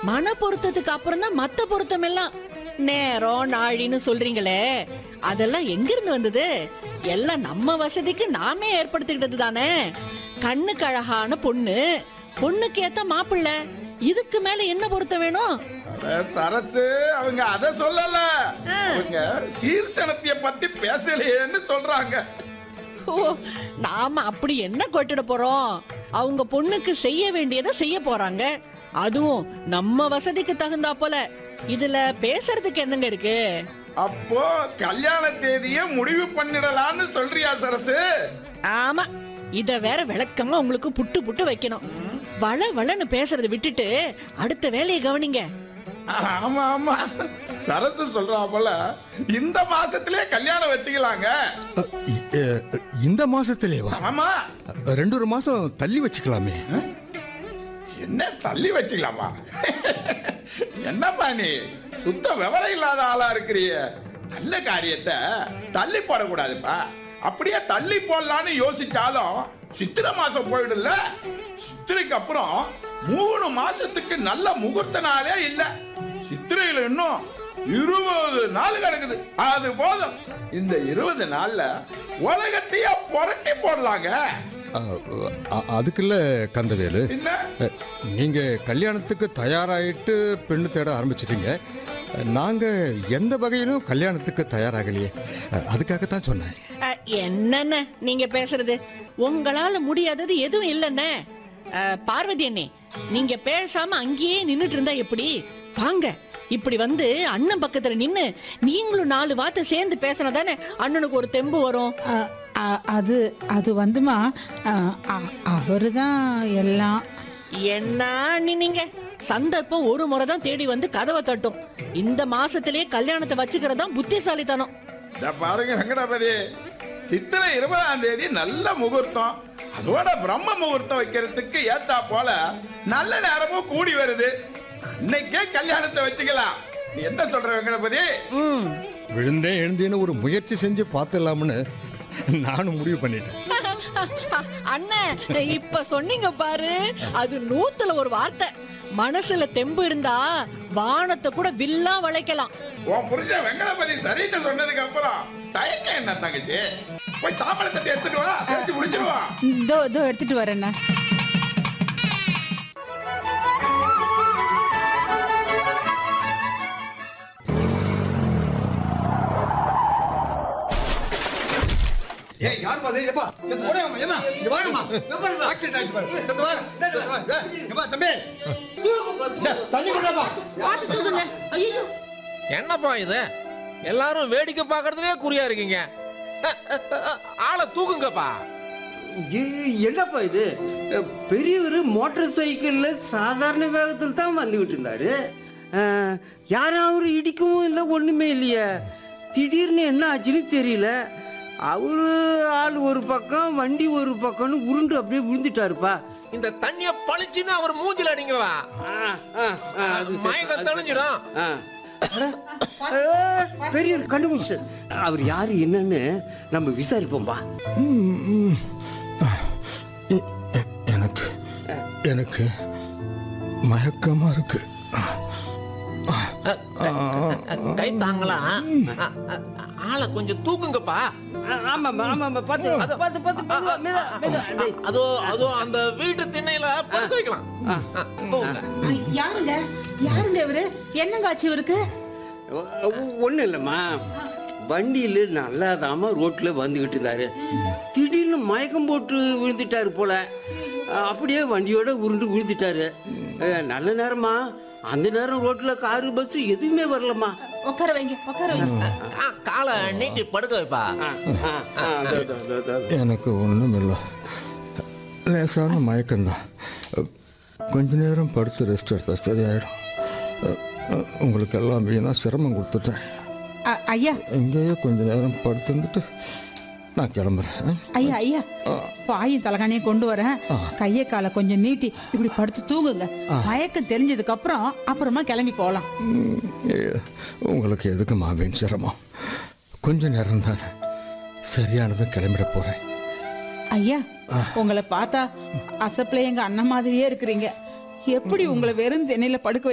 மன பொருத்தத்துக்கு அப்புறம் தான் மத்த பொருத்தம் எல்லாம் நேரம் நாழின்னு சொல்றீங்களே அதெல்லாம் எங்க இருந்து வந்தது எல்லாம் நம்ம வசதிக்கு நாமே ஏற்படுத்திக்கிட்டது தானே கண்ணுக்கு அழகான பொண்ணு பொண்ணுக்கு ஏத்த மாப்பிள்ள இதுக்கு மேல என்ன பொருத்தம் வேணும் அட, சரசு அவங்க அத சொல்லல அவங்க சீர்சனத்திய பத்தி பேசலையேன்னு சொல்றாங்க ஓ நாம அப்படி என்ன கொட்டிட போறோம் அவங்க பொண்ணுக்கு செய்ய வேண்டியதை செய்ய போறாங்க அதுவும் நம்ம வசதிக்கு தகுந்தா போல இதுல பேசுறதுக்கு என்னங்க இருக்கு அப்போ கல்யாண தேதிய முடிவு பண்ணிடலாம்னு சொல்றியா சரசு ஆமா இத வேற விளக்கமா உங்களுக்கு புட்டு புட்டு வைக்கணும் வள வளன்னு பேசுறதை விட்டுட்டு அடுத்த வேலையை கவனிங்க ஆமா ஆமா சரசு சொல்றா போல இந்த மாசத்திலே கல்யாணம் வச்சுக்கலாங்க அ, இ- எ, இந்த மாசத்திலேவா ஆமா ரெண்டு ஒரு மாசம் தள்ளி வச்சுக்கலாமே என்ன தள்ளி வச்சுக்கலாமா என்னப்பா நீ சுத்த விவரம் இல்லாத ஆளா இருக்கிறிய நல்ல காரியத்தை தள்ளி போடக்கூடாதுப்பா அப்படியே தள்ளி போடலான்னு யோசிச்சாலும் சித்திரை மாசம் போயிடும்ல சித்திரைக்கு அப்புறம் மூணு மாசத்துக்கு நல்ல முகூர்த்த நாளே இல்ல சித்திரையில இன்னும் இருபது நாள் கிடக்குது அது போதும் இந்த இருபது நாள்ல உலகத்தையே புரட்டி போடலாங்க அ, அ- அதுக்குல்ல கந்தவேலு என்ன அ, நீங்க கல்யாணத்துக்கு தயாராயிட்டு பெண்ணு தேட ஆரம்பிச்சிட்டீங்க நாங்க எந்த வகையிலும் கல்யாணத்துக்கு தயாராகலையே அ, அதுக்காகத்தான் சொன்னேன் அ, என்னண்ணே நீங்க பேசுறது உங்களால முடியாதது எதுவும் இல்லைண்ணே அ, பார்வதி அண்ணே நீங்க பேசாம அங்கேயே நின்னுட்டு இருந்தா எப்படி வாங்க இப்படி வந்து அண்ணன் பக்கத்துல நின்னு நீங்களும் நாலு வார்த்தை சேர்ந்து பேசினா தானே அண்ணனுக்கு ஒரு தெம்பு வரும் அ, அ, அது அது வந்துமா அவரு தான் எல்லாம் என்ன அண்ணி நீங்க சந்தர்ப்பம் ஒரு முறை தான் தேடி வந்து கதவை தட்டும் இந்த மாசத்திலேயே கல்யாணத்தை வச்சுக்கிறதா புத்திசாலித்தனம் இத பாருங்க வெங்கடாபதி சித்திரை இருபதாம் தேதி நல்ல முகூர்த்தம் அதோட பிரம்ம முகூர்த்தம் வைக்கிறதுக்கு ஏத்தா போல நல்ல நேரமும் கூடி வருது இன்னைக்கே கல்யாணத்தை வச்சுக்கலாம் நீ என்ன சொல்ற வெங்கடபதி ம் விழுந்தேன் எழுந்தேன்னு ஒரு முயற்சி செஞ்சு பார்த்துடலாம்னு நானும் முடிவு பண்ணிட்டேன் அண்ணன் இப்ப சொன்னீங்க பாரு அது நூத்துல ஒரு வார்த்தை மனசுல தெம்பு இருந்தா வானத்தை கூட வில்லா வளைக்கலாம் உன் புருஷன் வெங்கடபதி சரின்னு சொன்னதுக்கு அப்புறம் தயக்கம் என்ன தங்கச்சி போய் தாமரத்தை எடுத்துட்டு வா பேசி முடிச்சிருவா இதோ இதோ எடுத்துட்டு வரேண்ணா ஏய் யார் பாது ஏப்பா செத்து போடேம்மா ஏமா இங்க வாங்கம்மா ஆக்சிடென்ட் ஆயிடுச்சு பாரு செத்து வா செத்து வா ஏப்பா தம்பி டேய், தண்ணி கொண்டாப்பா என்னப்பா இது எல்லாரும் வேடிக்கை பார்க்கறதுலயே குறியா இருக்கீங்க ஆளை தூக்குங்கப்பா ஏய், என்னப்பா இது அஹ், பெரியவர் மோட்டார் சைக்கிள்ல சாதாரண வேகத்தில் தான் வந்துகிட்டு இருந்தாரு அஹ், யாராவது இடிக்கவும் இல்லை ஒண்ணுமே இல்லையே திடீர்னு என்ன ஆச்சுன்னு தெரியல அவரு ஆள் ஒரு பக்கம் வண்டி ஒரு பக்கம்னு உருண்டு அப்படியே விழுந்துட்டாருப்பா இந்த தண்ணிய பளிச்சுன்னு அவர் மூஞ்சில அடிங்கவா ஆ, ஆ, ஆ, அது சரி. மயக்கம் தெளிஞ்சிடும் ஆ. அஹ், பெரியவர் கண்டுபிடிச்சு அவர் யாரு என்னன்னு நம்ம விசாரிப்போம்பா எ- எ- எனக்கு எனக்கு மயக்கமா இருக்கு கை தாங்களா ஆளை கொஞ்சம் தூக்குங்கப்பா ஆமாம் ஆமாம் பார்த்து அது- பார்த்து பார்த்து மெதுவா, மெதுவா, மெதுவா. டேய். அதோ அதோ அந்த வீட்டு திண்ணையில படுக்க வைக்கலாம் ஆ, தூக்குங்க யாருங்க யாருங்க இவரு என்னங்க ஆச்சு இவருக்கு ஒன்றும் இல்லைம்மா வண்டியில் நல்லாதாம ரோட்டில் வந்துக்கிட்டு இருந்தாரு திடீர்னு மயக்கம் போட்டு விழுந்துட்டாரு போல அஹ் அப்படியே வண்டியோட உருண்டு விழுந்துட்டாரு அஹ் நல்ல நேரமா அந்த நேரம் ரோட்டில் காரு பஸ் எதுவுமே வரலம்மா உட்கார வைங்க உட்கார வைங்க ஆ, காலை நீட்டி படுக்க வைப்பா ஆ, ஆ, ஆ, அதோ, அதோ, அதோ, அதோ. எனக்கு ஒன்றும் இல்லை லேசான மயக்கம்தான் கொஞ்ச நேரம் படுத்து ரெஸ்ட் எடுத்தா சரியாயிடும் உங்களுக்கு எல்லாம் வீணாக சிரமம் கொடுத்துட்டேன் அ- ஐயா எங்கேயோ கொஞ்ச நேரம் படுத்துருந்துட்டு நான் கிளம்புறேன் ஆ? ஐயா ஐயா பாயும் தலகாணியும் கொண்டு வரேன் கையை காலை கொஞ்சம் நீட்டி இப்படி படுத்து தூங்குங்க மயக்கம் தெரிஞ்சதுக்கு அப்புறம் அப்புறமா கிளம்பி போலாம் ம், ஏ, உங்களுக்கு எதுக்கு மாவேன் சிரமம் கொஞ்ச நேரம் தானே சரியானதும் கிளம்பிட போகிறேன் ஐயா உங்களை பார்த்தா அசப்பில் எங்க அண்ணன் மாதிரியே இருக்கிறீங்க எப்படி உங்களை வெறும் திண்ணையில படுக்க